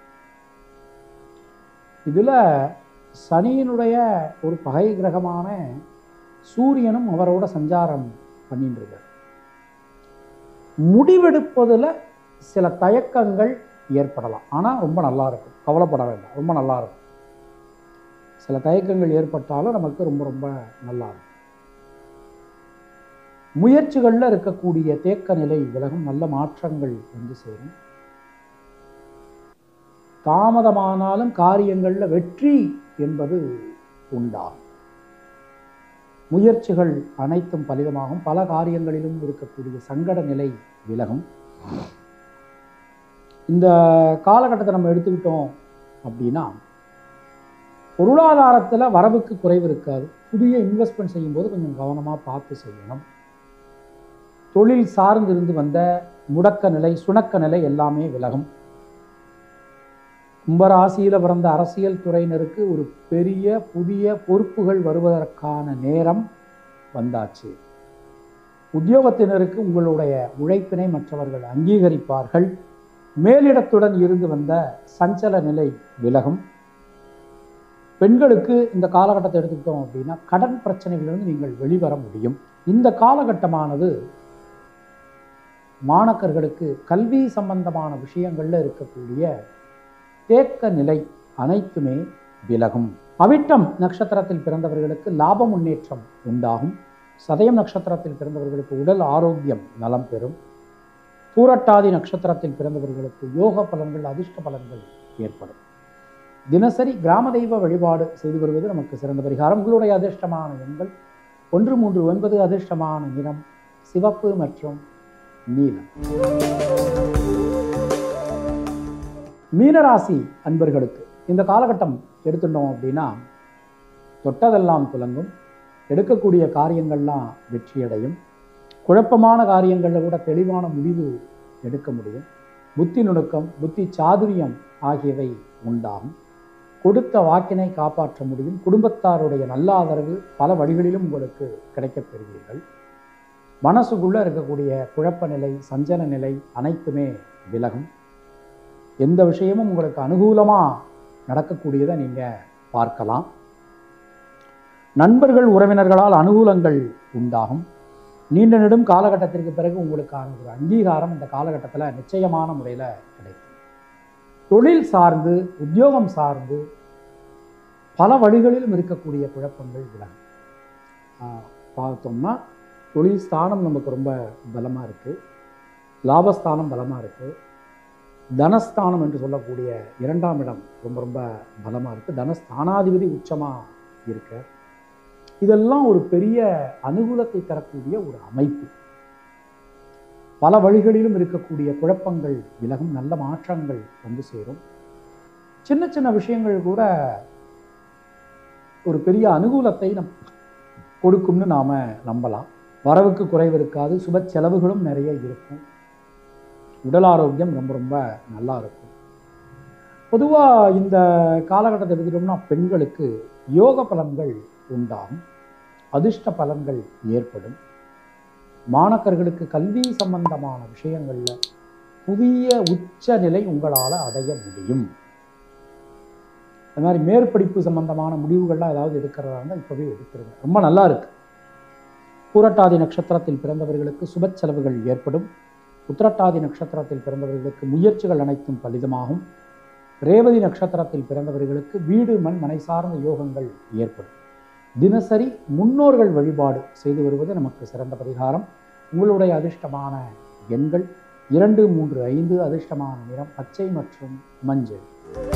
இதில் சனியினுடைய ஒரு பகை கிரகமான சூரியனும் அவரோட சஞ்சாரம் பண்ணிட்டு இருக்கார் முடிவெடுப்பதில் சில தயக்கங்கள் ஏற்படலாம் ஆனால் ரொம்ப நல்லா இருக்கும் கவலைப்பட வேண்டாம் ரொம்ப நல்லா இருக்கும் சில தயக்கங்கள் ஏற்பட்டாலும் நமக்கு ரொம்ப ரொம்ப நல்லா இருக்கும் முயற்சிகளில் இருக்கக்கூடிய தேக்க நிலை விலகும் நல்ல மாற்றங்கள் வந்து சேரும் தாமதமானாலும் காரியங்களில் வெற்றி என்பது உண்டாகும் முயற்சிகள் அனைத்தும் பலிதமாகும் பல காரியங்களிலும் இருக்கக்கூடிய சங்கட நிலை விலகும் இந்த காலகட்டத்தை நம்ம எடுத்துக்கிட்டோம் அப்படின்னா பொருளாதாரத்தில் வரவுக்கு குறைவு இருக்காது புதிய இன்வெஸ்ட்மெண்ட் செய்யும்போது கொஞ்சம் கவனமாக பார்த்து செய்யணும் தொழில் சார்ந்து இருந்து வந்த முடக்க நிலை சுணக்க நிலை எல்லாமே விலகும் கும்பராசியில் பிறந்த அரசியல் துறையினருக்கு ஒரு பெரிய புதிய பொறுப்புகள் வருவதற்கான நேரம் வந்தாச்சு உத்தியோகத்தினருக்கு உங்களுடைய உழைப்பினை மற்றவர்கள் அங்கீகரிப்பார்கள் மேலிடத்துடன் இருந்து வந்த சஞ்சல நிலை விலகும் பெண்களுக்கு இந்த காலகட்டத்தை எடுத்துக்கிட்டோம் அப்படின்னா கடன் பிரச்சனைகளிலிருந்து நீங்கள் வெளிவர முடியும் இந்த காலகட்டமானது மாணக்கர்களுக்கு கல்வி சம்பந்தமான விஷயங்கள்ல இருக்கக்கூடிய தேக்க நிலை அனைத்துமே விலகும் அவிட்டம் நட்சத்திரத்தில் பிறந்தவர்களுக்கு லாப முன்னேற்றம் உண்டாகும் சதயம் நட்சத்திரத்தில் பிறந்தவர்களுக்கு உடல் ஆரோக்கியம் நலம் பெறும் பூரட்டாதி நட்சத்திரத்தில் பிறந்தவர்களுக்கு யோக பலன்கள் அதிர்ஷ்ட பலன்கள் ஏற்படும் தினசரி கிராம தெய்வ வழிபாடு செய்து வருவது நமக்கு சிறந்த பரிகாரம் உங்களுடைய அதிர்ஷ்டமான எண்கள் ஒன்று மூன்று ஒன்பது அதிர்ஷ்டமான நிறம் சிவப்பு மற்றும் நீலம் மீனராசி அன்பர்களுக்கு இந்த காலகட்டம் எடுத்துட்டோம் அப்படின்னா தொட்டதெல்லாம் துலங்கும் எடுக்கக்கூடிய காரியங்கள்லாம் வெற்றியடையும் குழப்பமான காரியங்களில் கூட தெளிவான முடிவு எடுக்க முடியும் புத்தி நுணுக்கம் புத்தி சாதுரியம் ஆகியவை உண்டாகும் கொடுத்த வாக்கினை காப்பாற்ற முடியும் குடும்பத்தாருடைய நல்ல ஆதரவு பல வழிகளிலும் உங்களுக்கு கிடைக்கப் பெறுவீர்கள் மனசுக்குள்ளே இருக்கக்கூடிய குழப்ப நிலை சஞ்சல நிலை அனைத்துமே விலகும் எந்த விஷயமும் உங்களுக்கு அனுகூலமாக நடக்கக்கூடியதை நீங்கள் பார்க்கலாம் நண்பர்கள் உறவினர்களால் அனுகூலங்கள் உண்டாகும் நீண்ட நெடும் காலகட்டத்திற்கு பிறகு உங்களுக்கான ஒரு அங்கீகாரம் இந்த காலகட்டத்தில் நிச்சயமான முறையில் கிடைக்கும் தொழில் சார்ந்து உத்தியோகம் சார்ந்து பல வழிகளிலும் இருக்கக்கூடிய குழப்பங்கள் விலகும் ஆஹ் பார்த்தோம்னா தொழில் ஸ்தானம் நமக்கு ரொம்ப பலமாக இருக்குது லாபஸ்தானம் பலமாக இருக்குது தனஸ்தானம் என்று சொல்லக்கூடிய இரண்டாம் இடம் ரொம்ப ரொம்ப பலமாக இருக்குது தனஸ்தானாதிபதி உச்சமாக இருக்க இதெல்லாம் ஒரு பெரிய அனுகூலத்தை தரக்கூடிய ஒரு அமைப்பு பல வழிகளிலும் இருக்கக்கூடிய குழப்பங்கள் விலகும் நல்ல மாற்றங்கள் வந்து சேரும் சின்ன சின்ன விஷயங்கள் கூட ஒரு பெரிய அனுகூலத்தை நம் கொடுக்கும்னு நாம் நம்பலாம் வரவுக்கு குறைவு இருக்காது சுப செலவுகளும் நிறைய இருக்கும் உடல் ஆரோக்கியம் ரொம்ப ரொம்ப நல்லா இருக்கும் பொதுவாக இந்த காலகட்டத்தை எடுத்துட்டோம்னா பெண்களுக்கு யோக பலன்கள் உண்டாகும் அதிர்ஷ்ட பலன்கள் ஏற்படும் மாணக்கர்களுக்கு கல்வி சம்பந்தமான விஷயங்களில் புதிய உச்ச நிலை உங்களால் அடைய முடியும் அது மாதிரி மேற்படிப்பு சம்பந்தமான முடிவுகள்லாம் ஏதாவது எடுக்கிறதா இருந்தால் இப்போவே எடுத்துருங்க ரொம்ப நல்லா இருக்கு பூரட்டாதி நட்சத்திரத்தில் பிறந்தவர்களுக்கு சுப செலவுகள் ஏற்படும் உத்திரட்டாதி நட்சத்திரத்தில் பிறந்தவர்களுக்கு முயற்சிகள் அனைத்தும் பலிதமாகும் ரேவதி நட்சத்திரத்தில் பிறந்தவர்களுக்கு வீடு மண் மனை சார்ந்த யோகங்கள் ஏற்படும் தினசரி முன்னோர்கள் வழிபாடு செய்து வருவது நமக்கு சிறந்த பரிகாரம் உங்களுடைய அதிர்ஷ்டமான எண்கள் இரண்டு மூன்று ஐந்து அதிர்ஷ்டமான நிறம் பச்சை மற்றும் மஞ்சள்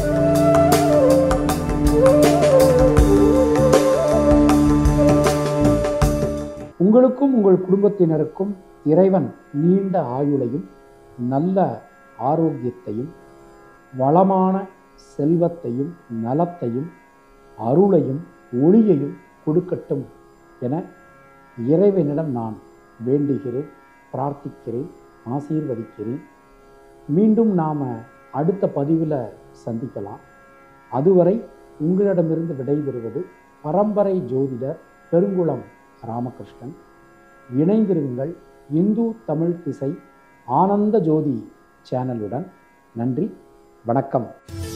உங்களுக்கும் உங்கள் குடும்பத்தினருக்கும் இறைவன் நீண்ட ஆயுளையும் நல்ல ஆரோக்கியத்தையும் வளமான செல்வத்தையும் நலத்தையும் அருளையும் ஒளியையும் கொடுக்கட்டும் என இறைவனிடம் நான் வேண்டுகிறேன் பிரார்த்திக்கிறேன் ஆசீர்வதிக்கிறேன் மீண்டும் நாம் அடுத்த பதிவில் சந்திக்கலாம் அதுவரை உங்களிடமிருந்து விடைபெறுவது பரம்பரை ஜோதிடர் பெருங்குளம் ராமகிருஷ்ணன் இணைந்திருங்கள் இந்து தமிழ் திசை ஆனந்த ஜோதி சேனலுடன் நன்றி வணக்கம்